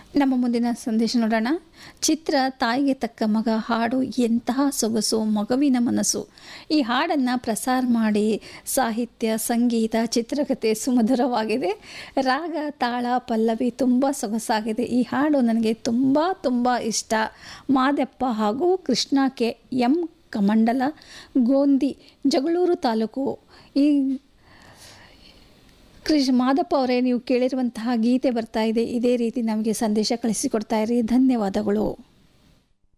ನಮ್ಮ ಮುಂದಿನ ಸಂದೇಶ ನೋಡೋಣ ಚಿತ್ರ ತಾಯಿಗೆ ತಕ್ಕ ಮಗ ಹಾಡು ಎಂತಹ ಸೊಗಸು ಮಗುವಿನ ಮನಸ್ಸು ಈ ಹಾಡನ್ನು ಪ್ರಸಾರ ಮಾಡಿ ಸಾಹಿತ್ಯ ಸಂಗೀತ ಚಿತ್ರಕಥೆ ಸುಮಧುರವಾಗಿದೆ ರಾಗ ತಾಳ ಪಲ್ಲವಿ ತುಂಬ ಸೊಗಸಾಗಿದೆ ಈ ಹಾಡು ನನಗೆ ತುಂಬ ತುಂಬ ಇಷ್ಟ ಮಾದಪ್ಪ ಹಾಗೂ ಕೃಷ್ಣ ಕೆ ಎಂ ಕಮಂಡಲ ಗೋಂದಿ ಜಗಳೂರು ತಾಲೂಕು ಈ ಕೃಷ್ ಮಾದಪ್ಪ ಅವರೇ ನೀವು ಕೇಳಿರುವಂತಹ ಗೀತೆ ಬರ್ತಾ ಇದೆ ಇದೇ ರೀತಿ ನಮಗೆ ಸಂದೇಶ ಕಳಿಸಿಕೊಡ್ತಾ ಇರಿ ಧನ್ಯವಾದಗಳು